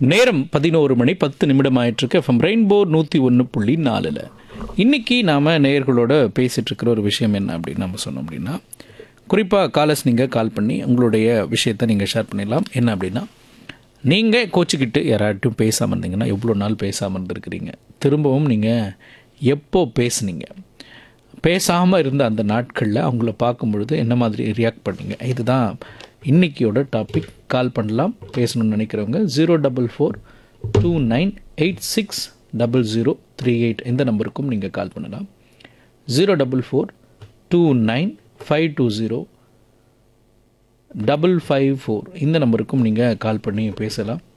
நேரம் பதினோரு மணி பத்து நிமிடம் ஆயிட்டிருக்கு எஃப்எம் ரெயின்போ நூற்றி ஒன்று புள்ளி நாலில் இன்றைக்கி நாம் நேயர்களோட பேசிகிட்டு இருக்கிற ஒரு விஷயம் என்ன அப்படின்னு நம்ம சொன்னோம் அப்படின்னா குறிப்பாக காலர்ஸ் நீங்கள் கால் பண்ணி உங்களுடைய விஷயத்தை நீங்கள் ஷேர் பண்ணிடலாம் என்ன அப்படின்னா நீங்கள் கோச்சிக்கிட்டு யாராட்டும் பேசாமல் இருந்தீங்கன்னா எவ்வளோ நாள் பேசாமல் இருந்திருக்கிறீங்க திரும்பவும் நீங்கள் எப்போ பேசுனீங்க பேசாமல் இருந்த அந்த நாட்களில் அவங்கள பார்க்கும் பொழுது என்ன மாதிரி ரியாக்ட் பண்ணீங்க இதுதான் இன்னைக்கியோட டாபிக் கால் பண்ணலாம் பேசணும்னு நினைக்கிறவங்க zero double four two nine eight six double zero three eight இந்த நம்பருக்கும் நீங்கள் கால் பண்ணலாம் zero double four two nine five two zero double five four இந்த நம்பருக்கும் நீங்கள் கால் பண்ணி பேசலாம்